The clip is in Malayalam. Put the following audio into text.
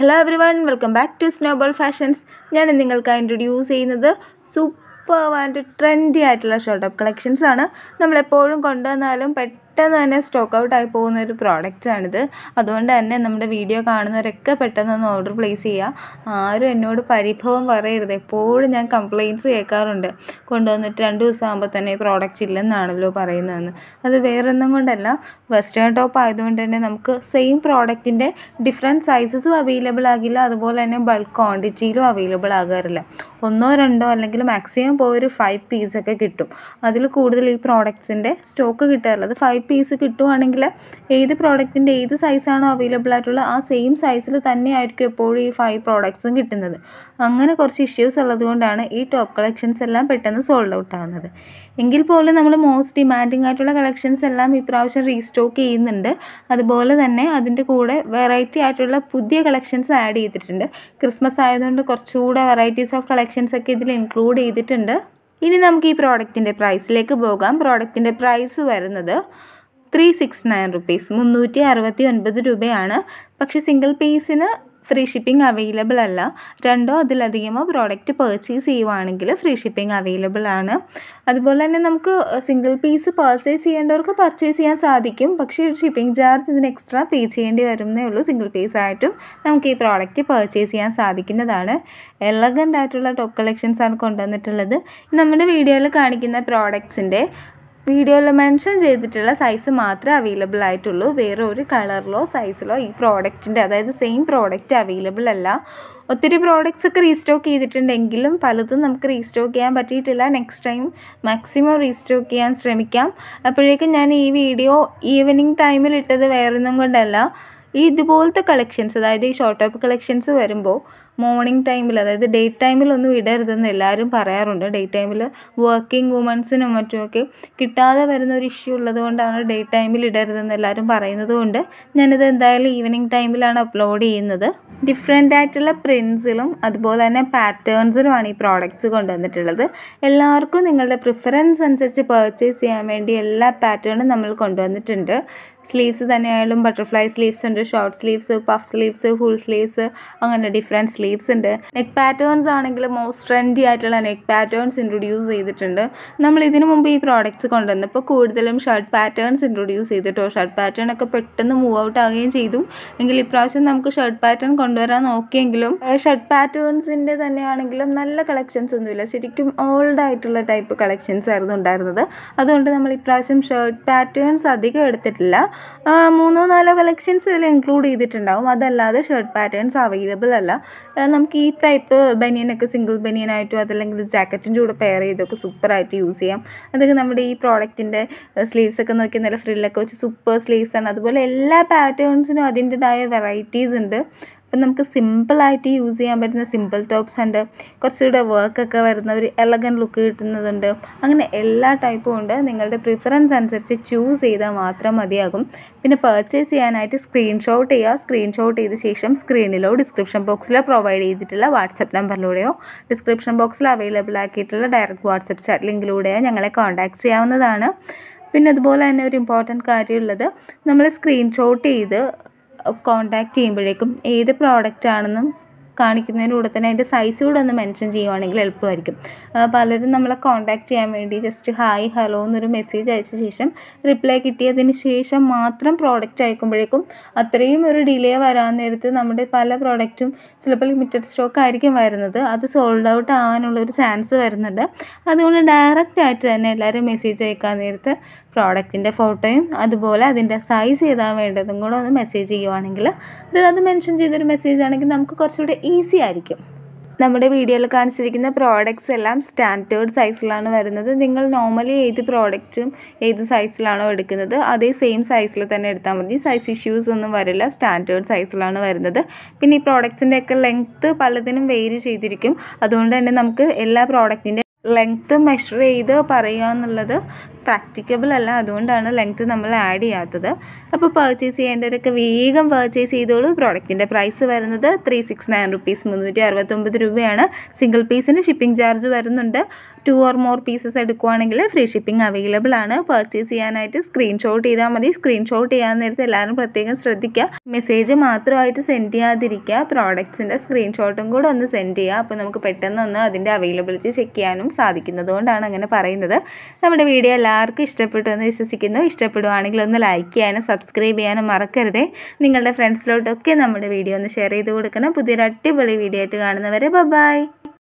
hello everyone welcome back to snowball fashions ഞാൻ ഇന്ന് നിങ്ങൾക്ക് ഇൻട്രൊഡ്യൂസ് ചെയ്യുന്നത് സൂപ്പർ ആൻഡ് ട്രെൻഡി ആയിട്ടുള്ള ഷോർട്ട് അപ്പ് കളക്ഷൻസ് ആണ് നമ്മളെപ്പോഴും കൊണ്ടുവന്നാലും പെട്ടെന്ന് തന്നെ സ്റ്റോക്ക് ഔട്ട് ആയി പോകുന്ന ഒരു പ്രോഡക്റ്റാണിത് അതുകൊണ്ട് തന്നെ നമ്മുടെ വീഡിയോ കാണുന്നവരൊക്കെ പെട്ടെന്ന് ഒന്ന് ഓർഡർ പ്ലേസ് ചെയ്യുക ആരും എന്നോട് പരിഭവം പറയരുത് എപ്പോഴും ഞാൻ കംപ്ലയിൻറ്റ്സ് കേൾക്കാറുണ്ട് കൊണ്ടുവന്നിട്ട് രണ്ട് ദിവസം ആകുമ്പോൾ തന്നെ ഈ പ്രോഡക്റ്റ് ഇല്ലെന്നാണല്ലോ പറയുന്നതെന്ന് അത് വേറൊന്നും കൊണ്ടല്ല വെസ്റ്റേൺ ടോപ്പ് ആയതുകൊണ്ട് തന്നെ നമുക്ക് സെയിം പ്രോഡക്റ്റിൻ്റെ ഡിഫറെൻറ്റ് സൈസസും അവൈലബിൾ ആകില്ല അതുപോലെ തന്നെ ബൾക്ക് ക്വാണ്ടിറ്റിയിലും അവൈലബിൾ ആകാറില്ല ഒന്നോ രണ്ടോ അല്ലെങ്കിൽ മാക്സിമം പോയി ഒരു ഫൈവ് പീസൊക്കെ കിട്ടും അതിൽ കൂടുതൽ ഈ പ്രോഡക്ട്സിൻ്റെ സ്റ്റോക്ക് കിട്ടാറില്ല അത് ഫൈവ് പീസ് കിട്ടുവാണെങ്കിൽ ഏത് പ്രോഡക്റ്റിൻ്റെ ഏത് സൈസാണോ അവൈലബിൾ ആയിട്ടുള്ള ആ സെയിം സൈസിൽ തന്നെ ആയിരിക്കും എപ്പോഴും ഈ ഫൈവ് പ്രോഡക്ട്സും കിട്ടുന്നത് അങ്ങനെ കുറച്ച് ഇഷ്യൂസ് ഉള്ളതുകൊണ്ടാണ് ഈ ടോപ്പ് കളക്ഷൻസ് എല്ലാം പെട്ടെന്ന് സോൾഡ് ഔട്ട് ആകുന്നത് എങ്കിൽ പോലും നമ്മൾ മോസ്റ്റ് ഡിമാൻഡിങ് ആയിട്ടുള്ള കളക്ഷൻസ് എല്ലാം ഇപ്രാവശ്യം റീസ്റ്റോക്ക് ചെയ്യുന്നുണ്ട് അതുപോലെ തന്നെ അതിൻ്റെ കൂടെ വെറൈറ്റി ആയിട്ടുള്ള പുതിയ കളക്ഷൻസ് ആഡ് ചെയ്തിട്ടുണ്ട് ക്രിസ്മസ് ആയതുകൊണ്ട് കുറച്ചുകൂടെ വെറൈറ്റീസ് ഓഫ് കളക്ഷൻസ് ഒക്കെ ഇതിൽ ഇൻക്ലൂഡ് ചെയ്തിട്ടുണ്ട് ഇനി നമുക്ക് ഈ പ്രോഡക്റ്റിൻ്റെ പ്രൈസിലേക്ക് പോകാം പ്രോഡക്റ്റിൻ്റെ പ്രൈസ് വരുന്നത് ത്രീ സിക്സ് നയൻ റുപ്പീസ് മുന്നൂറ്റി അറുപത്തി ഒൻപത് രൂപയാണ് പക്ഷേ സിംഗിൾ പീസിന് ഫ്രീ ഷിപ്പിംഗ് അവൈലബിൾ അല്ല രണ്ടോ അതിലധികമോ പ്രോഡക്റ്റ് പർച്ചേസ് ചെയ്യുവാണെങ്കിൽ ഫ്രീ ഷിപ്പിംഗ് അവൈലബിൾ ആണ് അതുപോലെ തന്നെ നമുക്ക് സിംഗിൾ പീസ് പർച്ചേസ് ചെയ്യേണ്ടവർക്ക് പർച്ചേസ് ചെയ്യാൻ സാധിക്കും പക്ഷേ ഷിപ്പിംഗ് ചാർജ് ഇതിന് എക്സ്ട്രാ പേ ചെയ്യേണ്ടി വരുന്നേ ഉള്ളൂ സിംഗിൾ പീസ് ആയിട്ടും നമുക്ക് ഈ പ്രോഡക്റ്റ് പർച്ചേസ് ചെയ്യാൻ സാധിക്കുന്നതാണ് എലഗൻ്റ് ആയിട്ടുള്ള ടോപ്പ് കളക്ഷൻസ് ആണ് കൊണ്ടുവന്നിട്ടുള്ളത് നമ്മുടെ വീഡിയോയിൽ കാണിക്കുന്ന പ്രോഡക്ട്സിൻ്റെ വീഡിയോയിൽ മെൻഷൻ ചെയ്തിട്ടുള്ള സൈസ് മാത്രമേ അവൈലബിൾ ആയിട്ടുള്ളൂ വേറെ ഒരു കളറിലോ സൈസിലോ ഈ പ്രോഡക്റ്റിൻ്റെ അതായത് സെയിം പ്രോഡക്റ്റ് അവൈലബിൾ അല്ല ഒത്തിരി പ്രോഡക്റ്റ്സ് ഒക്കെ റീസ്റ്റോക്ക് ചെയ്തിട്ടുണ്ടെങ്കിലും പലതും നമുക്ക് റീസ്റ്റോക്ക് ചെയ്യാൻ പറ്റിയിട്ടില്ല നെക്സ്റ്റ് ടൈം മാക്സിമം റീസ്റ്റോക്ക് ചെയ്യാൻ ശ്രമിക്കാം അപ്പോഴേക്കും ഞാൻ ഈ വീഡിയോ ഈവനിങ് ടൈമിൽ ഇട്ടത് വേറൊന്നും കൊണ്ടല്ല ഈ ഇതുപോലത്തെ കളക്ഷൻസ് അതായത് ഈ ഷോർട്ട് ടോപ്പ് കളക്ഷൻസ് വരുമ്പോൾ മോർണിംഗ് ടൈമിൽ അതായത് ഡേ ടൈമിലൊന്നും ഇടരുതെന്ന് എല്ലാവരും പറയാറുണ്ട് ഡേ ടൈമിൽ വർക്കിംഗ് വുമൻസിനും മറ്റുമൊക്കെ കിട്ടാതെ വരുന്ന ഒരു ഇഷ്യൂ ഉള്ളതുകൊണ്ടാണ് ഡേ ടൈമിൽ ഇടരുതെന്ന് എല്ലാവരും പറയുന്നത് കൊണ്ട് ഞാനിത് എന്തായാലും ഈവനിങ് ടൈമിലാണ് അപ്ലോഡ് ചെയ്യുന്നത് ഡിഫറെൻ്റ് ആയിട്ടുള്ള പ്രിൻസിലും അതുപോലെ തന്നെ പാറ്റേൺസിലുമാണ് ഈ പ്രോഡക്റ്റ്സ് കൊണ്ടുവന്നിട്ടുള്ളത് എല്ലാവർക്കും നിങ്ങളുടെ പ്രിഫറൻസ് അനുസരിച്ച് പർച്ചേസ് ചെയ്യാൻ വേണ്ടി എല്ലാ പാറ്റേണും നമ്മൾ കൊണ്ടുവന്നിട്ടുണ്ട് സ്ലീവ്സ് തന്നെയായാലും ബട്ടർഫ്ലൈ സ്ലീവ്സ് ഉണ്ട് short sleeves puff sleeves full sleeves അങ്ങനെ ഡിഫറെൻറ്റ് സ്ലീവ്സ് ഉണ്ട് നെക്ക് പാറ്റേൺസ് ആണെങ്കിൽ മോസ്റ്റ് ട്രെൻഡി ആയിട്ടുള്ള നെക്ക് പാറ്റേൺസ് ഇൻട്രൊഡ്യൂസ് ചെയ്തിട്ടുണ്ട് നമ്മൾ ഇതിനു മുമ്പ് ഈ പ്രോഡക്റ്റ്സ് കൊണ്ടുവന്നപ്പോൾ കൂടുതലും ഷർട്ട് പാറ്റേൺസ് ഇൻട്രൊഡ്യൂസ് ചെയ്തിട്ടോ ഷർട്ട് പാറ്റേൺ ഒക്കെ പെട്ടെന്ന് മൂവ് ഔട്ട് ആവുകയും ചെയ്തു എങ്കിൽ ഇപ്രാവശ്യം നമുക്ക് ഷർട്ട് പാറ്റേൺ കൊണ്ടുവരാൻ നോക്കിയെങ്കിലും ഷർട്ട് പാറ്റേൺസിൻ്റെ തന്നെയാണെങ്കിലും നല്ല കളക്ഷൻസ് ഒന്നുമില്ല ശരിക്കും ഓൾഡ് ആയിട്ടുള്ള ടൈപ്പ് കളക്ഷൻസ് ആയിരുന്നു ഉണ്ടായിരുന്നത് അതുകൊണ്ട് നമ്മൾ ഇപ്രാവശ്യം ഷർട്ട് പാറ്റേൺസ് അധികം എടുത്തിട്ടില്ല മൂന്നോ നാലോ കളക്ഷൻസ് ഇതിൽ ഇൻക്ലൂഡ് ചെയ്തിട്ടുണ്ടാവും അതല്ലാതെ ഷർട്ട് പാറ്റേൺസ് അവൈലബിൾ അല്ല നമുക്ക് ഈ ടൈപ്പ് ബനിയനൊക്കെ സിംഗിൾ ബനിയനായിട്ടും അതല്ലെങ്കിൽ ജാക്കറ്റിൻ്റെ കൂടെ പെയർ ചെയ്തൊക്കെ സൂപ്പറായിട്ട് യൂസ് ചെയ്യാം അതൊക്കെ നമ്മുടെ ഈ പ്രോഡക്റ്റിൻ്റെ സ്ലീവ്സ് ഒക്കെ നോക്കി നല്ല ഫ്രില്ലൊക്കെ വെച്ച് സൂപ്പർ സ്ലീവ്സ് ആണ് അതുപോലെ എല്ലാ പാറ്റേൺസിനും അതിൻ്റെതായ വെറൈറ്റീസ് ഉണ്ട് അപ്പം നമുക്ക് സിമ്പിളായിട്ട് യൂസ് ചെയ്യാൻ പറ്റുന്ന സിമ്പിൾ ടോപ്സ് ഉണ്ട് കുറച്ചുകൂടെ വർക്കൊക്കെ വരുന്ന ഒരു എലഗൻ ലുക്ക് കിട്ടുന്നതുണ്ട് അങ്ങനെ എല്ലാ ടൈപ്പും ഉണ്ട് നിങ്ങളുടെ പ്രിഫറൻസ് അനുസരിച്ച് ചൂസ് ചെയ്താൽ മാത്രം മതിയാകും പിന്നെ പർച്ചേസ് ചെയ്യാനായിട്ട് സ്ക്രീൻഷോട്ട് ചെയ്യുക സ്ക്രീൻഷോട്ട് ചെയ്ത ശേഷം സ്ക്രീനിലോ ഡിസ്ക്രിപ്ഷൻ ബോക്സിലോ പ്രൊവൈഡ് ചെയ്തിട്ടുള്ള വാട്സപ്പ് നമ്പറിലൂടെയോ ഡിസ്ക്രിപ്ഷൻ ബോക്സിൽ അവൈലബിൾ ആക്കിയിട്ടുള്ള ഡയറക്റ്റ് വാട്സപ്പ് ചാറ്റ് ലിങ്കിലൂടെയോ ഞങ്ങളെ കോൺടാക്ട് ചെയ്യാവുന്നതാണ് പിന്നെ അതുപോലെ തന്നെ ഒരു ഇമ്പോർട്ടൻറ്റ് കാര്യമുള്ളത് നമ്മൾ സ്ക്രീൻഷോട്ട് ചെയ്ത് കോണ്ടാക്ട് ചെയ്യുമ്പോഴേക്കും ഏത് പ്രോഡക്റ്റ് ആണെന്നും കാണിക്കുന്നതിലൂടെ തന്നെ അതിൻ്റെ സൈസ് കൂടെ ഒന്ന് മെൻഷൻ ചെയ്യുവാണെങ്കിൽ എളുപ്പമായിരിക്കും പലരും നമ്മളെ കോൺടാക്ട് ചെയ്യാൻ വേണ്ടി ജസ്റ്റ് ഹായ് ഹലോ എന്നൊരു മെസ്സേജ് അയച്ച ശേഷം റിപ്ലൈ കിട്ടിയതിന് ശേഷം മാത്രം പ്രോഡക്റ്റ് അയക്കുമ്പോഴേക്കും അത്രയും ഒരു ഡിലേ വരാൻ നേരത്ത് നമ്മുടെ പല പ്രോഡക്റ്റും ചിലപ്പോൾ ലിമിറ്റഡ് സ്റ്റോക്ക് ആയിരിക്കും വരുന്നത് അത് സോൾഡ് ഔട്ട് ആവാനുള്ള ഒരു ചാൻസ് വരുന്നുണ്ട് അതുകൊണ്ട് ഡയറക്റ്റ് ആയിട്ട് തന്നെ എല്ലാവരും മെസ്സേജ് അയക്കാൻ നേരത്ത് പ്രോഡക്റ്റിൻ്റെ ഫോട്ടോയും അതുപോലെ അതിൻ്റെ സൈസ് ചെയ്താൽ വേണ്ടതും കൂടെ ഒന്ന് മെസ്സേജ് ചെയ്യുവാണെങ്കിൽ ഇത് അത് മെൻഷൻ ചെയ്തൊരു മെസ്സേജ് ആണെങ്കിൽ നമുക്ക് കുറച്ചുകൂടെ ഈസി ആയിരിക്കും നമ്മുടെ വീഡിയോയിൽ കാണിച്ചിരിക്കുന്ന പ്രോഡക്റ്റ്സ് എല്ലാം സ്റ്റാൻഡേർഡ് സൈസിലാണ് വരുന്നത് നിങ്ങൾ നോർമലി ഏത് പ്രോഡക്റ്റും ഏത് സൈസിലാണോ എടുക്കുന്നത് അതേ സെയിം സൈസിൽ തന്നെ എടുത്താൽ മതി സൈസ് ഇഷ്യൂസ് ഒന്നും വരില്ല സ്റ്റാൻഡേർഡ് സൈസിലാണ് വരുന്നത് പിന്നെ ഈ പ്രോഡക്റ്റ്സിൻ്റെ ഒക്കെ ലെങ്ത്ത് പലതിനും വേരി ചെയ്തിരിക്കും അതുകൊണ്ട് തന്നെ നമുക്ക് എല്ലാ പ്രോഡക്റ്റിൻ്റെ ലെങ്ത്ത് മെഷർ ചെയ്ത് പറയുക എന്നുള്ളത് പ്രാക്ടിക്കബിൾ അല്ല അതുകൊണ്ടാണ് ലെങ്ത്ത് നമ്മൾ ആഡ് ചെയ്യാത്തത് അപ്പോൾ പർച്ചേസ് ചെയ്യേണ്ടവരൊക്കെ വേഗം പർച്ചേസ് ചെയ്തോളൂ പ്രോഡക്റ്റിൻ്റെ പ്രൈസ് വരുന്നത് ത്രീ സിക്സ് നയൻ റുപ്പീസ് മുന്നൂറ്റി അറുപത്തൊമ്പത് രൂപയാണ് സിംഗിൾ പീസിന് ഷിപ്പിംഗ് ചാർജ് വരുന്നുണ്ട് ടു ഓർ മോർ പീസസ് എടുക്കുവാണെങ്കിൽ ഫ്രീ ഷിപ്പിംഗ് അവൈലബിൾ ആണ് പർച്ചേസ് ചെയ്യാനായിട്ട് സ്ക്രീൻഷോട്ട് ചെയ്താൽ മതി സ്ക്രീൻഷോട്ട് ചെയ്യാൻ നേരത്തെ എല്ലാവരും പ്രത്യേകം ശ്രദ്ധിക്കുക മെസ്സേജ് മാത്രമായിട്ട് സെൻഡ് ചെയ്യാതിരിക്കുക പ്രോഡക്ട്സിൻ്റെ സ്ക്രീൻഷോട്ടും കൂടെ ഒന്ന് സെൻഡ് ചെയ്യുക അപ്പോൾ നമുക്ക് പെട്ടെന്ന് ഒന്ന് അതിൻ്റെ അവൈലബിലിറ്റി ചെക്ക് ചെയ്യാനും സാധിക്കുന്നതുകൊണ്ടാണ് അങ്ങനെ പറയുന്നത് നമ്മുടെ വീഡിയോ എല്ലാവർക്കും ഇഷ്ടപ്പെട്ടു എന്ന് വിശ്വസിക്കുന്നു ഇഷ്ടപ്പെടുവാണെങ്കിൽ ഒന്ന് ലൈക്ക് ചെയ്യാനും സബ്സ്ക്രൈബ് ചെയ്യാനും മറക്കരുതേ നിങ്ങളുടെ ഫ്രണ്ട്സിലോട്ടൊക്കെ നമ്മുടെ വീഡിയോ ഒന്ന് ഷെയർ ചെയ്ത് കൊടുക്കണം പുതിയൊരു അടിപൊളി വീഡിയോ ആയിട്ട് കാണുന്നവരെ ബൈ